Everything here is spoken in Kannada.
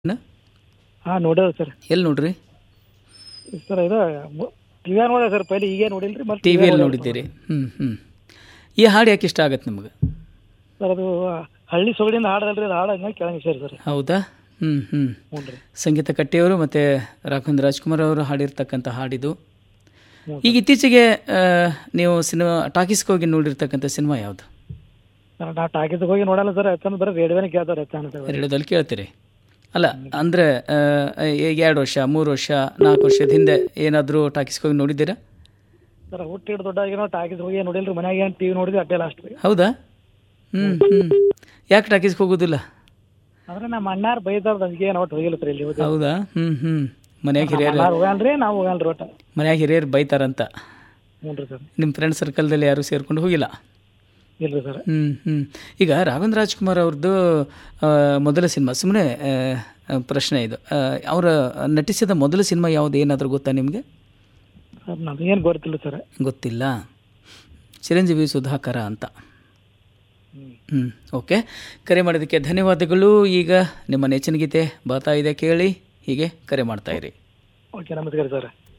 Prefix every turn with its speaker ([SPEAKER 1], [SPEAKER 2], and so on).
[SPEAKER 1] ಹಾಂ ನೋಡ್ಯಾವ ಸರ್
[SPEAKER 2] ಎಲ್ಲಿ ನೋಡ್ರಿ
[SPEAKER 1] ಸರ್ ಇದು ಟಿ ವಿ ನೋಡ್ಯಾವ ಸರ್ ಪೈಲಿ ಈಗ ನೋಡಿಲ್ರಿ ಮತ್ತೆ
[SPEAKER 2] ಟಿ ವಿಯಲ್ಲಿ ನೋಡಿದ್ದೀರಿ ಹ್ಞೂ ಹ್ಞೂ ಈ ಹಾಡು ಯಾಕೆ ಇಷ್ಟ ಆಗತ್ತೆ ನಿಮ್ಗೆ
[SPEAKER 1] ಸರ್ ಅದು ಹಳ್ಳಿ ಸೊಗಡಿಯಿಂದ ಹಾಡದಲ್ರಿ ಅದು ಹಾಡು ಹಂಗಾಗಿ ಕೇಳಂಗ ಸರ್ ಸರ್
[SPEAKER 2] ಹೌದಾ ಹ್ಞೂ ಹ್ಞೂ
[SPEAKER 1] ಹ್ಞೂ ರೀ
[SPEAKER 2] ಸಂಗೀತ ಕಟ್ಟಿಯವರು ಮತ್ತು ರಾಘವೇಂದ್ರ ರಾಜ್ಕುಮಾರ್ ಅವರು ಹಾಡಿರ್ತಕ್ಕಂಥ ಹಾಡಿದು
[SPEAKER 1] ಹ್ಞೂ
[SPEAKER 2] ಈಗ ಇತ್ತೀಚೆಗೆ ಆ, ನೀವು ಸಿನಿಮಾ ಟಾಕೀಸ್ಗೆ ಹೋಗಿ ನೋಡಿರ್ತಕ್ಕಂಥ ಸಿನಿಮಾ ಯಾವುದು
[SPEAKER 1] ಸರ್ ನಾ ಟಾಕೀಸ್ಗೆ ಹೋಗಿ ನೋಡಲ್ಲ ಸರ್ ಹೆಚ್ಚಂದ್ರೆ ಬರೀ ರೇಡಿಯೋನೇ ಕೇಳ್ತಾರೆ ಹೆಚ್ಚಾನ ಸರ್
[SPEAKER 2] ರೇಡಿಯೋದಲ್ಲಿ ಕೇಳ್ತೀರಿ ಅಲ್ಲ ಅಂದರೆ ಈಗ ಎರಡು ವರ್ಷ ಮೂರು ವರ್ಷ ನಾಲ್ಕು ವರ್ಷದ ಹಿಂದೆ ಏನಾದರೂ ಟಾಕೀಸ್ಗೆ ಹೋಗಿ ನೋಡಿದ್ದೀರಾ
[SPEAKER 1] ಸರ್ ಹುಟ್ಟು ಹಿಡ್ದು ದೊಡ್ಡಾಗಿ ನಾವು ಟಾಕೀಸ್ ಹೋಗಿ ನೋಡಿಲ್ರಿ ಮನ್ಯಾಗ ಏನು ಟಿ ವಿ ನೋಡಿದ್ವಿ ಅಟ್ಟೆ ಲಾಸ್ಟ್ ರೀ
[SPEAKER 2] ಹೌದಾ ಹ್ಞೂ ಹ್ಞೂ ಯಾಕೆ ಟಾಕೀಸ್ಗೆ ಹೋಗೋದಿಲ್ಲ
[SPEAKER 1] ಅಂದ್ರೆ ನಮ್ಮ ಅಣ್ಣಾರ್ ಬೈತಾರ ಅದಕ್ಕೆ ಏನು ಒಟ್ಟು ಹೋಗಿಲ್ಲ ಸರ್ ಇಲ್ಲಿ ಹೋಗಿ
[SPEAKER 2] ಹೌದಾ ಹ್ಞೂ ಹ್ಞೂ ಮನ್ಯಾಗ ಹಿರಿಯರು
[SPEAKER 1] ಅಣ್ಣಾರ್ ಹೋಗಲ್ರಿ ನಾವು ಹೋಗಲ್ರಿ ಒಟ್ಟು
[SPEAKER 2] ಮನ್ಯಾಗ ಹಿರಿಯರು ಬೈತಾರಂತ
[SPEAKER 1] ಹ್ಞೂ ರೀ ಸರ್
[SPEAKER 2] ನಿಮ್ಮ ಫ್ರೆಂಡ್ ಸರ್ಕಲ್ದಲ್ಲಿ ಯಾರೂ ಸೇರ್ಕೊಂಡು ಹೋಗಿಲ್ಲ
[SPEAKER 1] ಇಲ್ರಿ ಸರ್
[SPEAKER 2] ಹ್ಞೂ ಹ್ಞೂ ಈಗ ರಾಘವೇಂದ್ರ ರಾಜ್ಕುಮಾರ್ ಅವ್ರದ್ದು ಆ, ಮೊದಲ ಸಿನಿಮಾ ಸುಮ್ಮನೆ ಪ್ರಶ್ನೆ ಇದು ಆ, ಅವರ ನಟಿಸಿದ ಮೊದಲ ಸಿನಿಮಾ ಯಾವುದು ಏನಾದರೂ ಗೊತ್ತಾ ನಿಮಗೆ
[SPEAKER 1] ಸರ್ ನಮಗೇನು ಗೊತ್ತಿಲ್ಲ ಸರ್
[SPEAKER 2] ಗೊತ್ತಿಲ್ಲ ಚಿರಂಜೀವಿ ಸುಧಾಕರ ಅಂತ ಹ್ಞೂ ಓಕೆ ಕರೆ ಮಾಡಿದ್ದಕ್ಕೆ ಧನ್ಯವಾದಗಳು ಈಗ ನಿಮ್ಮ ನೆಚ್ಚಿನ ಗೀತೆ ಬರ್ತಾ ಇದೆ ಕೇಳಿ ಹೀಗೆ ಕರೆ ಮಾಡ್ತಾ ಇರಿ
[SPEAKER 1] ಓಕೆ ನಮಸ್ಕಾರ ಸರ್